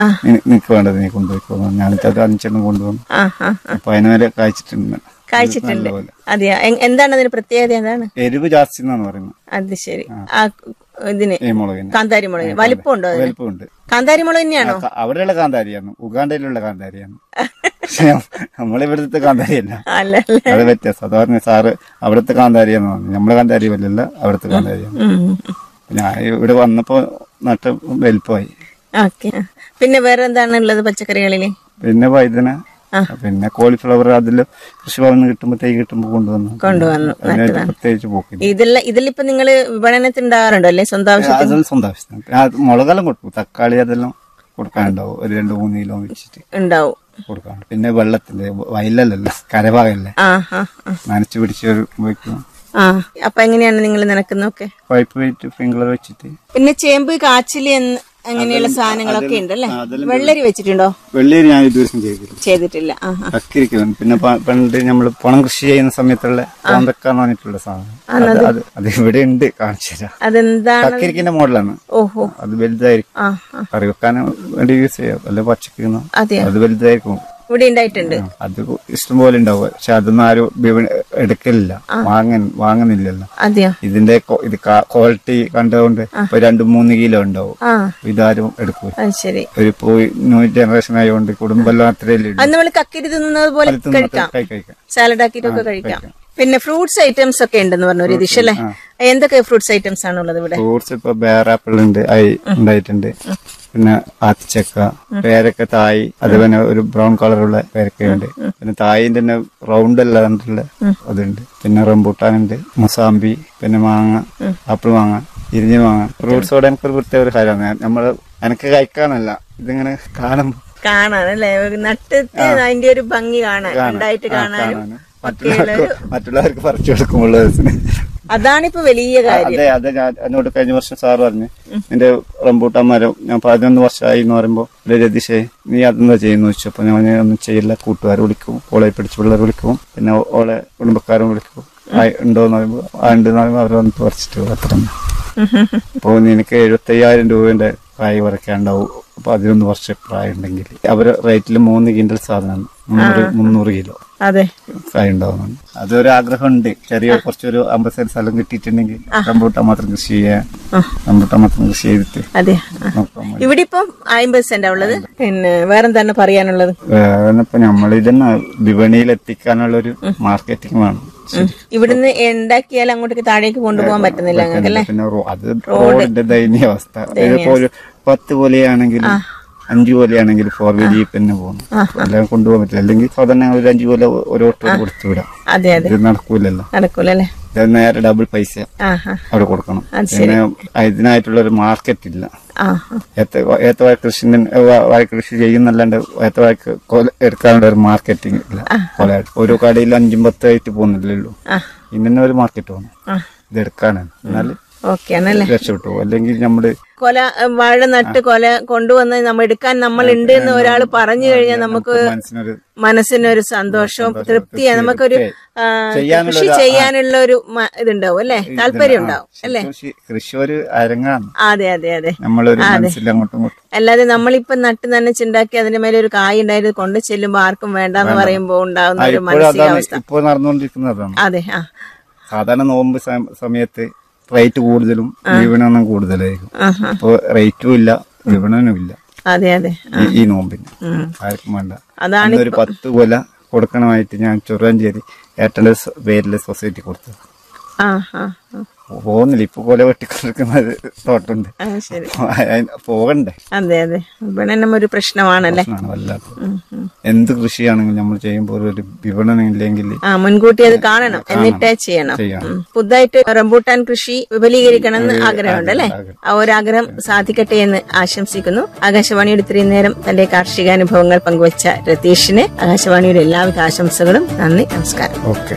ആ. നി- നിനക്ക് വേണ്ടത് നീ കൊണ്ടുപോയിക്കോ ഞാനിത് അത് അഞ്ചെണ്ണം കൊണ്ടുവന്നു ആ ആ ആ. അപ്പൊ അതിന് വരെ കായ്ച്ചിട്ടുണ്ട് കായ്ച്ചിട്ടുണ്ട് നല്ലപോലെ. അതെയാ എ- എന്താണ് അതിന് പ്രത്യേകത എന്താണ് എരിവ് ജാസ്തി എന്നാണ് പറയുന്നത് അത് ശരി ആ ഇതിന് ഈ മുളകിന് കാന്താരി മുളകിന് വലിപ്പമുണ്ടോ അതിന് വലിപ്പമുണ്ട് കാന്താരി മുളക് തന്നെയാണോ ക- അവിടെയുള്ള കാന്താരിയാണ് ഉഗാണ്ടയിലുള്ള കാന്താരിയാണ് പക്ഷെ നമ്മളിവിടുത്തെ കാന്താരിയല്ല അല്ല അല്ല അത് വ്യത്യാസം അത് പറഞ്ഞ സാറ് അവിടുത്തെ കാന്താരിയാന്ന് പറഞ്ഞു നമ്മളെ കാന്താരി പോലെയല്ല അവിടുത്തെ കാന്താരിയാണ് ഉം. ഞാൻ ഇവിടെ വന്നപ്പോ നട്ട് വലിപ്പമായി ഓക്കെ പിന്നെ വേറെ എന്താണ് ഉള്ളത് പച്ചക്കറികളില് പിന്നെ വൈദ്യന പിന്നെ കോളിഫ്ലവർ അതിൽ കൃഷിഭവനിൽ നിന്ന് കിട്ടുമ്പോ തൈ കിട്ടുമ്പോ കൊണ്ടുവന്നു കൊണ്ടുവന്നു അതിനായിട്ട് പ്രത്യേകിച്ച് പോക്കില്ല ഇതെല്ലാം ഇതിലിപ്പോ നിങ്ങള് വിപണനത്തിന് ഉണ്ടാകാറുണ്ടോ അല്ലേ സ്വന്തം ആവശ്യം അതെല്ലാം സ്വന്തം ആവശ്യത്തിന് പിന്നെ അത് മുളകെല്ലാം കൊടുക്കും തക്കാളി അതെല്ലാം കൊടുക്കാനുണ്ടാവും ഒരു രണ്ട് മൂന്ന് കിലോ വെച്ചിട്ട് ഉണ്ടാവും കൊടുക്കാനുണ്ട് പിന്നെ വെള്ളത്തിന്റെ വയലല്ലല്ലോ കരഭാഗല്ലേ ആ ആ ആ. നനച്ചു പിടിച്ച് വയ്ക്കും ആ അപ്പൊ എങ്ങനെയാണ് നിങ്ങൾ നനക്കുന്നൊക്കെ പൈപ്പ് വെയിറ്റ് ഫിംഗർ വെച്ചിട്ട് പിന്നെ ചേമ്പ് കാച്ചില് എന്ന് അങ്ങനെയുള്ള സാധനങ്ങളൊക്കെ ഉണ്ടല്ലേ വെള്ളരി വെച്ചിട്ടുണ്ടോ വെള്ളിയേരി ഞാൻ ഇതുവരെ ചെയ്തില്ല ചെയ്തിട്ടില്ല ആ ആ. കക്കിരിക്കും പിന്നെ പ- പണ്ട് നമ്മൾ പണം കൃഷി ചെയ്യുന്ന സമയത്തുള്ള കോന്തക്കാന്ന് പറഞ്ഞിട്ടുള്ള സാധനം അത് അത് അത് ഇവിടെ ഉണ്ട് കാണിച്ചു തരാം അതെന്താണ് കക്കിരിക്കിന്റെ മോഡലാണ് ഓഹോ അത് വലുതായിരിക്കും ആ ആ കറി വെക്കാൻ വേണ്ടി യൂസ് ചെയ്യാം അല്ലെ പച്ചക്ക് അതെയോ അത് വലുതായിരിക്കും ഇവിടെ ഉണ്ടായിട്ടുണ്ട് അത് ഇഷ്ടം പോലെ ഉണ്ടാവും പക്ഷെ അതൊന്നും ആരും വിപണി- എടുക്കലില്ല വാങ്ങൻ വാങ്ങുന്നില്ലല്ലോ അതെയോ ഇതിന്റെ കൊ- ഇത് ക്വാളിറ്റി കണ്ടുകൊണ്ട് ഇപ്പൊ രണ്ട് മൂന്ന് കിലോ ഉണ്ടാവും ആ ഇതാരും എടുക്കൂല അത് ശരി ഒരു പോയി ന്യൂ ജനറേഷൻ ആയതുകൊണ്ട് കുടുംബം അത്രയല്ലേ അത് നമ്മൾ കക്കിരി തിന്നുന്നത് പോലെ കഴിക്കാം കൈ കഴിക്കാം സാലഡ് ആക്കിയിട്ടൊക്കെ കഴിക്കാം പിന്നെ ഫ്രൂട്ട്സ് ഐറ്റംസ് ഒക്കെ ഉണ്ടെന്ന് പറഞ്ഞു ഒരു ദിശ അല്ലേ എന്തൊക്കെ ഫ്രൂട്ട്സ് ഐറ്റംസ് ആണുള്ളത് ഇവിടെ ഫ്രൂട്ട്സ് ഇപ്പൊ ബേറാപ്പിൾ ഉണ്ട് ഐ ഉണ്ടായിട്ടുണ്ട് പിന്നെ ആത്തിച്ചക്ക പേരക്ക തായി അതുപോലെ ഒരു ബ്രൗൺ കളറുള്ള പേരക്കയുണ്ട് പിന്നെ തായിന്റെ തന്നെ റൗണ്ട് അല്ലാണ്ടുള്ള അതുണ്ട് പിന്നെ റംബൂട്ടാനുണ്ട് മുസാമ്പി പിന്നെ മാങ്ങ ആപ്പിൾ മാങ്ങ ഇരിഞ്ഞ മാങ്ങ ഫ്രൂട്ട്സോടെ എനിക്കൊരു പ്രത്യേക ഒരു കാര്യമാണ് നമ്മള് എനിക്ക് കഴിക്കാനല്ല ഇതിങ്ങനെ കാണുമ്പോ കാണാനല്ലേ നട്ടിട്ട് അതിന്റെ ഒരു ഭംഗി കാണാൻ ഉണ്ടായിട്ട് കാണാനും കാണാന് മറ്റുള്ളവർക്ക് മറ്റുള്ളവർക്ക് പറിച്ചു കൊടുക്കുമ്പോൾ അതാണിപ്പോ വലിയ കാര്യം അതെ അതെ ഞാൻ എന്നോട് കഴിഞ്ഞ വർഷം സാർ പറഞ്ഞു നിന്റെ റംബൂട്ടാൻ മരം ഞാൻ പതിനൊന്ന് വർഷമായി എന്ന് പറയുമ്പോ "ഇല്ല രതീഷേ നീ അതെന്താ ചെയ്യുന്നു വെച്ചു അപ്പൊ ഞാൻ പറഞ്ഞു, ഒന്നും ചെയ്യില്ല കൂട്ടുകാർ വിളിക്കും ഓളെ പിടിച്ച് പിള്ളേർ വിളിക്കും പിന്നെ ഓളെ കുടുംബക്കാരും വിളിക്കും ആ ഉണ്ടോന്ന് പറയുമ്പോ ആ ഉണ്ട് എന്ന് പറയുമ്പോ അവർ വന്ന് പറിച്ചിട്ട് പോകും. അത്ര തന്നെ. അപ്പൊ നിനക്ക് എഴുപത്തയ്യായിരം രൂപന്റെ കായ് പറിക്കാണ്ടാവും പതിനൊന്ന് വർഷം പ്രായം ഉണ്ടെങ്കിൽ അവര് റേറ്റിൽ മൂന്ന് കിൻഡൽ സാധനമാണ് മുന്നൂറ് മുന്നൂറ് കിലോ അതെ കായ് ഉണ്ടാവുന്നുണ്ട് അതൊരു ആഗ്രഹമുണ്ട് ചെറിയ കുറച്ചൊരു അമ്പത് സെന്റ് സ്ഥലം കിട്ടിയിട്ടുണ്ടെങ്കിൽ റംബൂട്ടാൻ മാത്രം കൃഷി ചെയ്യാൻ റംബൂട്ടാൻ മാത്രം കൃഷി ചെയ്തിട്ട് അതെ ആ. നോക്കാൻ വേണ്ടി. ഇവിടെ ഇപ്പം അമ്പത് സെന്റാ ഉള്ളത് പിന്നെ വേറെന്താണ് പറയാനുള്ളത് വേറെ ഇപ്പൊ നമ്മൾ ഇതന്നെ വിപണിയിൽ എത്തിക്കാനുള്ള ഒരു മാർക്കറ്റിംഗ് വേണം ഇവിടുന്ന് ഉണ്ടാക്കിയാൽ അങ്ങോട്ടേക്ക് താഴേക്ക് കൊണ്ടുപോകാൻ പറ്റുന്നില്ല ഞങ്ങൾക്ക് അല്ലേ പിന്നെ റോ- അത് റോഡിന്റെ ദയനീയ അവസ്ഥ ഇതിപ്പോ ഒരു പത്ത് പോലെയാണെങ്കിൽ അഞ്ചു പോലെയാണെങ്കിൽ ഫോർ വീൽ ജീപ്പ് തന്നെ പോകുന്നു എല്ലാം കൊണ്ടുപോകാൻ പറ്റില്ല അല്ലെങ്കിൽ സാധാരണ ഒരു അഞ്ചു പോലെ ഒരു ഓട്ടോ കൊടുത്തു വിടാം അതെ അതെ ഇത് നടക്കൂലല്ലോ നടക്കൂലല്ലേ ഇത് നേരെ ഡബിൾ പൈസ ആ ആ അവിടെ കൊടുക്കണം അത് പിന്നെ ഇതിനായിട്ടുള്ള ഒരു മാർക്കറ്റ് ഇല്ല ആ ഏത്ത ഏത്തവാഴ കൃഷി വാഴ കൃഷി ചെയ്യുന്നല്ലാണ്ട് ഏത്തവാഴക്ക് കൊല എടുക്കാനുള്ള ഒരു മാർക്കറ്റിംഗ് ഇല്ല കൊല ഓരോ കടയിൽ അഞ്ചും പത്തും ആയിട്ട് പോകുന്നില്ലല്ലോ ആ ഇന്നെ ഒരു മാർക്കറ്റ് വേണം ആ ഇത് എടുക്കാനാണ് എന്നാൽ ഓക്കെ ആണല്ലേ രക്ഷപ്പെട്ടു പോകും. അല്ലെങ്കിൽ നമ്മള് കൊല ഏഹ്, വാഴ നട്ട് കൊല കൊണ്ടുവന്ന് നമ്മൾ എടുക്കാൻ നമ്മൾ ഉണ്ട് എന്ന് ഒരാൾ പറഞ്ഞു കഴിഞ്ഞാൽ നമുക്ക് മനസ്സിനൊരു മനസ്സിനൊരു സന്തോഷവും തൃപ്തിയാണ് നമുക്കൊരു ആ, ചെയ്യാനുള്ള കൃഷി ചെയ്യാനുള്ള ഒരു മ- ഇതുണ്ടാവും അല്ലേ താല്പര്യം ഉണ്ടാവും അല്ലേ കൃഷി കൃഷി ഒരു അരങ്ങാണ് അതെ അതെ അതെ നമ്മളൊരു മനസ്സിൽ അങ്ങോട്ടും ഇങ്ങോട്ടും അല്ലാതെ നമ്മളിപ്പം നട്ട് നനച്ചുണ്ടാക്കി അതിന്റെ മേലെ ഒരു കായ് ഉണ്ടായത് കൊണ്ട് ചെല്ലുമ്പോ ആർക്കും വേണ്ടാന്ന് പറയുമ്പോ ഉണ്ടാകുന്ന ഒരു ഇപ്പോഴും അതാണ് മാനസികാവസ്ഥ ഇപ്പോൾ നടന്നുകൊണ്ടിരിക്കുന്നതാണ് അതെ ആ സാധാരണ നോമ്പ് സ- സമയത്ത് റേറ്റ് കൂടുതലും വിപണനം കൂടുതലായിരിക്കും ആഹാ. അപ്പൊ റേറ്റും ഇല്ല വിപണനവും ഇല്ല അതെ അതെ ഈ- ഈ നോമ്പിന് ഉം. ആർക്കും വേണ്ട അതാണ് ഒരു പത്ത് കൊല കൊടുക്കണമായിട്ട് ഞാൻ ചൊറാഞ്ചേരി ഏട്ടന്റെ സ- പേരില് സൊസൈറ്റി കൊടുത്തു ആ ആ ആ. പോകുന്നില്ല ഇപ്പൊ കൊല വെട്ടിക്കൊടുക്കുന്നത് തോട്ടുണ്ട് ആ ശരി അയിന് പോകണ്ടേ അതെ അതെ വിപണനം ഒരു പ്രശ്നമാണല്ലേ പ്രശ്നമാണ് വല്ലാത്തത് എന്ത് കൃഷിയാണെങ്കിലും നമ്മൾ ചെയ്യുമ്പോൾ ഒരു വിപണനം ഇല്ലെങ്കിൽ ആ മുൻകൂട്ടി അത് കാണണം എന്നിട്ടേ ചെയ്യണം ചെയ്യണം. ഉം. പുതുതായിട്ട് റംബൂട്ടാൻ കൃഷി വിപുലീകരിക്കണം എന്ന് ആഗ്രഹമുണ്ട് അല്ലേ ആ ഒരു ആഗ്രഹം സാധിക്കട്ടെ എന്ന് ആശംസിക്കുന്നു ആകാശവാണിയുടെ ഇത്രയും നേരം തന്റെ കാർഷികാനുഭവങ്ങൾ പങ്കുവച്ച രതീഷിന് ആകാശവാണിയുടെ എല്ലാവിധ ആശംസകളും നന്ദി നമസ്കാരം ഓക്കെ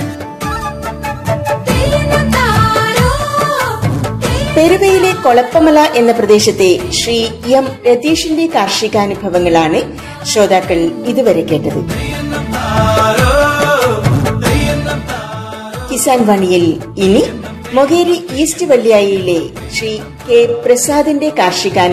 പെരുവയിലെ കൊളപ്പമല എന്ന പ്രദേശത്തെ ശ്രീ എം രതീഷിന്റെ കാർഷികാനുഭവങ്ങളാണ് ശ്രോതാക്കൾ ഇതുവരെ കേട്ടത് കിസാൻ വാണിയിൽ ഇനി മൊകേരി ഈസ്റ്റ് വള്ളിയായിലെ ശ്രീ കെ പ്രസാദിന്റെ കാർഷികാനുഭവം